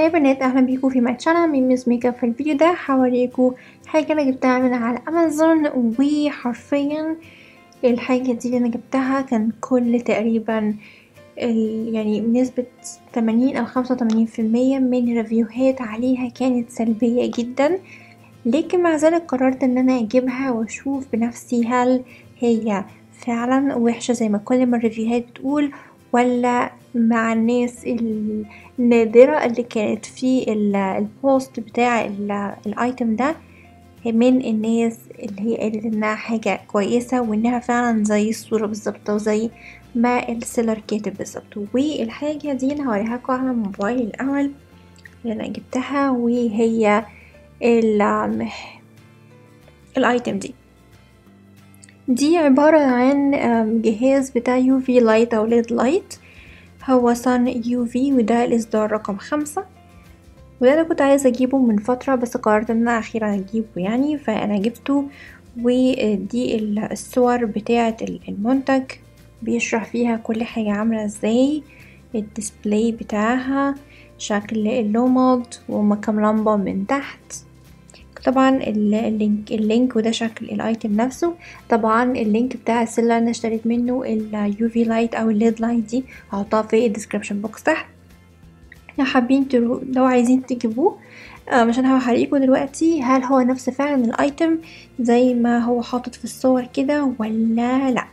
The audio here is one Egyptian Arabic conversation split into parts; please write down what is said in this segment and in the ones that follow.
هاي يا بنات اهلا بيكم في ماي تشانل ميميز ميك اب في الفيديو ده هوريكم حاجه انا جبتها من على امازون وحرفيا الحاجه دي اللي انا جبتها كان كل تقريبا ال- يعني بنسبة 80 أو 85 في المية من الريفيوهات عليها كانت سلبية جدا لكن مع ذلك قررت ان انا اجيبها واشوف بنفسي هل هي فعلا وحشة زي ما كل ما الريفيوهات بتقول ولا مع الناس النادرة اللي كانت في ال- البوست بتاع ال- الايتم ده من الناس اللي هي قالت انها حاجة كويسة وانها فعلا زي الصورة بالظبط وزي ما السيلر كاتب بالظبط والحاجة دي انا هوريهاكوا على موبايلي الاول اللي انا جبتها وهي ال الايتم دي دي عبارة عن جهاز بتاع يو في لايت او ليد لايت هو صن يو في وده الاصدار رقم خمسة وده انا كنت عايزة اجيبه من فترة بس قررت ان انا اخيرا اجيبه يعني فانا جبته ودي الصور بتاعة المنتج بيشرح فيها كل حاجة عاملة ازاي الديسبلاي بتاعها شكل اللومد وكم لمبة من تحت طبعا اللينك اللينك وده شكل الايتم نفسه طبعا اللينك بتاع السلة اللي انا اشتريت منه اليو في لايت او الليد لايت دي هحطها في الديسكريبشن بوكس تحت لو حابين ترو... لو عايزين تجيبوه آه مش انا هوريكم دلوقتي هل هو نفس فعلا الايتم زي ما هو حاطط في الصور كده ولا لا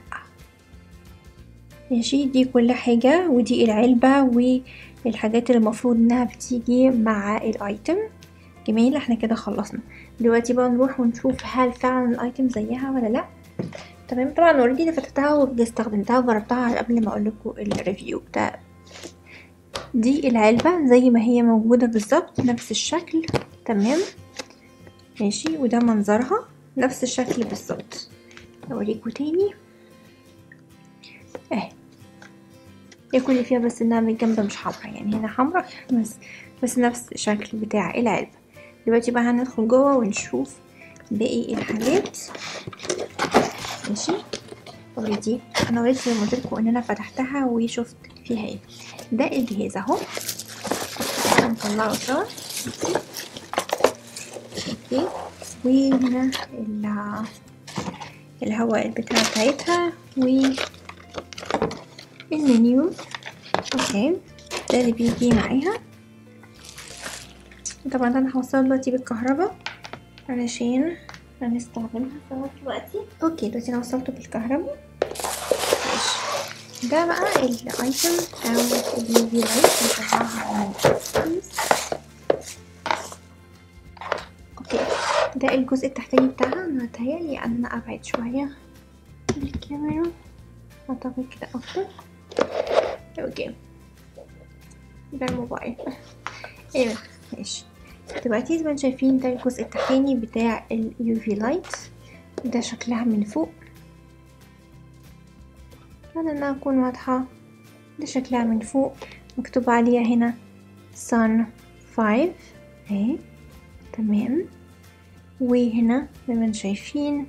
ماشي دي كل حاجة ودي العلبة والحاجات اللي المفروض انها بتيجي مع الايتم جميل احنا كده خلصنا دلوقتي بقى نروح ونشوف هل فعلا الايتم زيها ولا لا تمام طبعا اوريدي فتحتها واستخدمتها وجربتها قبل ما اقول لكم الريفيو بتاع دي العلبة زي ما هي موجودة بالظبط نفس الشكل تمام ماشي وده منظرها نفس الشكل بالظبط اوريكم تاني اهي هي كل اللي فيها بس انها من الجنب مش حمرا يعني هنا حمرا بس بس نفس الشكل بتاع العلبة دلوقتي بقى هندخل جوه ونشوف باقي الحاجات ماشي اوريدي انا وريت زي ما قلت لكم ان انا فتحتها وشفت فيها ايه ده الجهاز اهو هنطلعه سوا اوكي وهنا الهواء البتاع بتاعتها و المنيو اوكي ده اللي بيجي معاها طبعا انا هوصلها دلوقتي بالكهرباء علشان هنستخدمها سوا دلوقتي اوكي دلوقتي انا وصلته بالكهرباء ماشي ده بقى الايتم او اليو في لايت هنطلعها على اوكي ده الجزء التحتاني بتاعها انا متهيألي ان انا ابعد شوية الكاميرا اعتقد كده افضل اوكي ده الموبايل ايوه ماشي دلوقتي زي ما انتم شايفين ده الجزء التحتاني بتاع اليو في لايت ده شكلها من فوق انا انها اكون واضحة ده شكلها من فوق مكتوب عليها هنا sun 5 اهي تمام وهنا زي ما انتم شايفين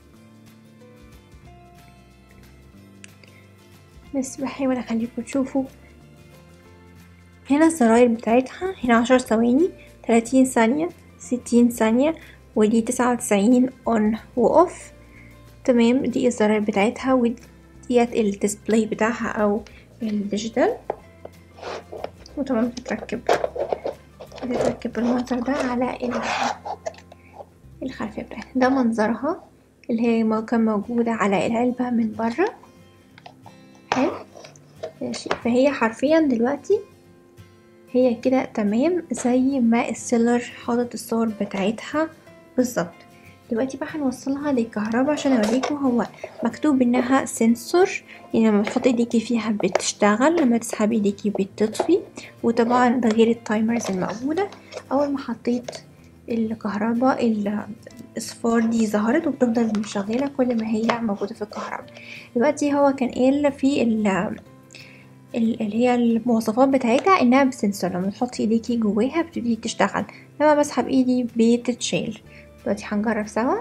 بس بحاول اخليكم تشوفوا هنا الزراير بتاعتها هنا عشر ثواني تلاتين ثانية ستين ثانية ودي تسعة وتسعين اون واوف تمام دي الزراير بتاعتها وديت الديسبلاي بتاعها او الديجيتال وطبعا بتتركب بتتركب بالمنظر ده على الخلفية بتاعتها ده منظرها اللي هي كان موجودة على العلبة من برا حلو ماشي فهي حرفيا دلوقتي هي كده تمام زي ما السيلر حاطط الصور بتاعتها بالظبط دلوقتي بقى هنوصلها للكهرباء عشان اوريكم هو مكتوب انها سنسور يعني لما تحطي ايديكي فيها بتشتغل لما تسحبي ايديكي بتطفي وطبعا ده غير التايمرز الموجوده اول ما حطيت الكهرباء الاصفار دي ظهرت وبتفضل شغاله كل ما هي موجوده في الكهرباء دلوقتي هو كان قال في اللي هي المواصفات بتاعتها انها بسنسور لما تحطي ايديكي جواها بتبتدي تشتغل لما بسحب ايدي بتتشال دلوقتي هنجرب سوا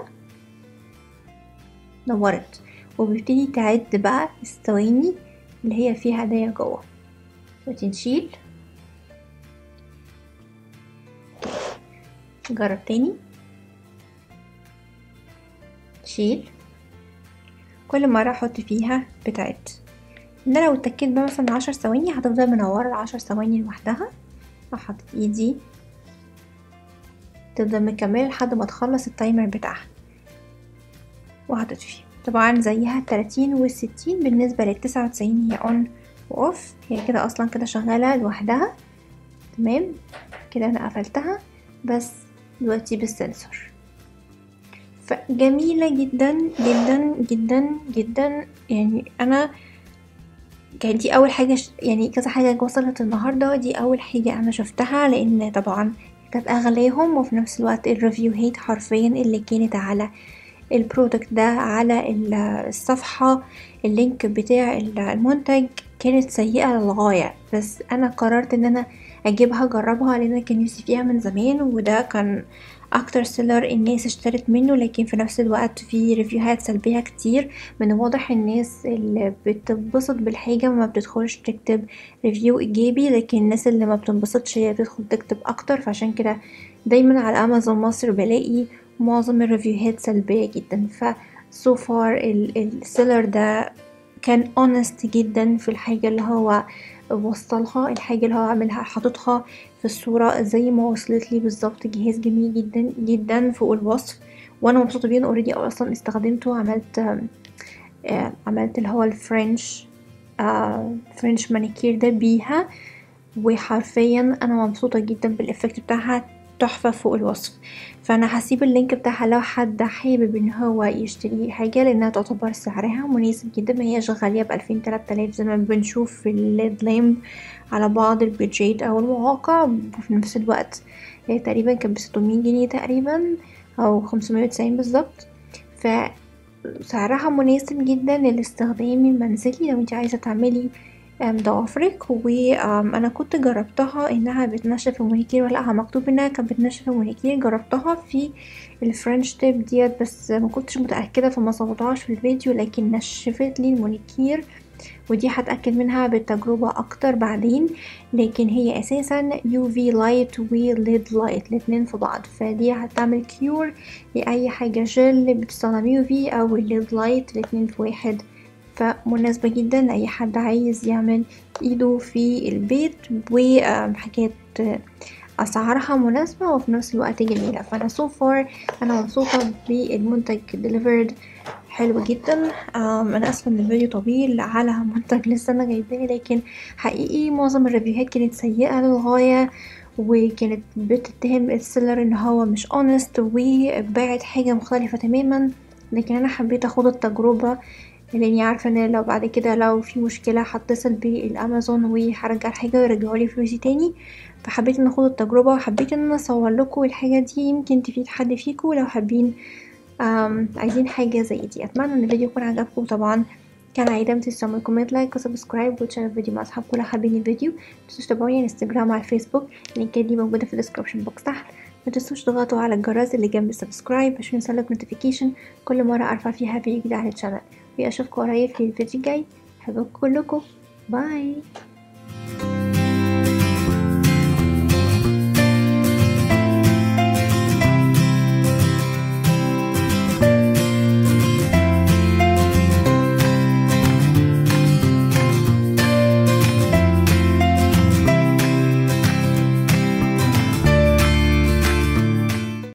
نورت وبيبتدي تعد بقى الثواني اللي هي فيها هدايا جوه دلوقتي نشيل جرب تاني شيل كل مرة احط فيها بتاعت ان لو اتكيت بقى مثلا عشر ثواني هتفضل منورة العشر ثواني لوحدها احط ايدي تفضل مكملة لحد ما تخلص التايمر بتاعها وهتطفي طبعا زيها التلاتين والستين بالنسبة للتسعة وتسعين هي اون واوف هي كده اصلا كده شغالة لوحدها تمام كده انا قفلتها بس دلوقتي بالسنسور فجميلة جدا جدا جدا جدا يعني انا كانت دي اول حاجة ش... يعني كذا حاجة وصلت النهاردة دي اول حاجة انا شفتها لان طبعا كانت اغلاهم وفي نفس الوقت الريفيوهات حرفيا اللي كانت على البرودكت ده على الصفحة اللينك بتاع المنتج كانت سيئة للغاية بس انا قررت ان انا اجيبها اجربها لان كان نفسي فيها من زمان وده كان اكتر سيلر الناس اشترت منه لكن في نفس الوقت في ريفيوهات سلبية كتير من واضح الناس اللي بتنبسط بالحاجة ما بتدخلش تكتب ريفيو ايجابي لكن الناس اللي ما بتنبسطش هي بتدخل تكتب اكتر فعشان كده دايما على امازون مصر بلاقي معظم الريفيوهات سلبية جدا ف so far السيلر ده كان honest جدا في الحاجة اللي هو وصلها الحاجة اللي هو عاملها حاططها في الصورة زي ما وصلت لي بالظبط جهاز جميل جدا جدا فوق الوصف وانا مبسوطة بيه اوريدي اصلا استخدمته عملت آه عملت اللي هو الفرنش آه فرنش مانيكير ده بيها وحرفيا انا مبسوطة جدا بالافكت بتاعها تحفة فوق الوصف فانا هسيب اللينك بتاعها لو حد حابب ان هو يشتري حاجة لانها تعتبر سعرها مناسب جدا ما هيش غالية بألفين تلات آلاف زي ما بنشوف في الليد لامب على بعض البيجات او المواقع وفي نفس الوقت هي تقريبا كانت بستمية جنيه تقريبا او خمسمية وتسعين بالظبط فسعرها مناسب جدا للاستخدام المنزلي لو انت عايزة تعملي ضوافرك وانا كنت جربتها انها بتنشف المونيكير ولا مكتوب انها كانت بتنشف المونيكير جربتها في الفرنش تيب ديت بس ما كنتش متاكده فما صورتهاش في الفيديو لكن نشفت لي المونيكير ودي هتاكد منها بالتجربه اكتر بعدين لكن هي اساسا يو في لايت وليد لايت الاتنين في بعض فدي هتعمل كيور لاي حاجه جل بتستخدم يو في او الليد لايت الاتنين في واحد فمناسبة جدا لأي حد عايز يعمل ايده في البيت وحاجات أسعارها مناسبة وفي نفس الوقت جميلة فأنا سو so فار أنا مبسوطة بالمنتج ديليفرد حلو جدا أنا أسفة إن الفيديو طويل على منتج لسه أنا جايباه لكن حقيقي معظم الريفيوهات كانت سيئة للغاية وكانت بتتهم السيلر ان هو مش اونست وباعت حاجة مختلفة تماما لكن انا حبيت اخد التجربة لاني عارفه ان لو بعد كده لو في مشكله هتصل بالامازون وهرجع الحاجه ويرجعوا لي فلوسي تاني فحبيت ان اخد التجربه وحبيت ان انا اصور لكم الحاجه دي يمكن تفيد حد فيكم لو حابين عايزين حاجه زي دي اتمنى ان الفيديو يكون عجبكم طبعا كان عايدة متنسوا تعملوا كومنت لايك وسبسكرايب وتشاركوا الفيديو مع اصحابكم لو حابين الفيديو متنسوش تتابعوني على انستجرام وعلى الفيسبوك اللينكات دي موجوده في الديسكربشن بوكس تحت متنسوش تضغطوا على الجرس اللي جنب السبسكرايب عشان يوصلك نوتيفيكيشن كل مره ارفع فيها فيديو جديد على الشانل واشوفكم قريب في الفيديو الجاي بحبكم كلكم باي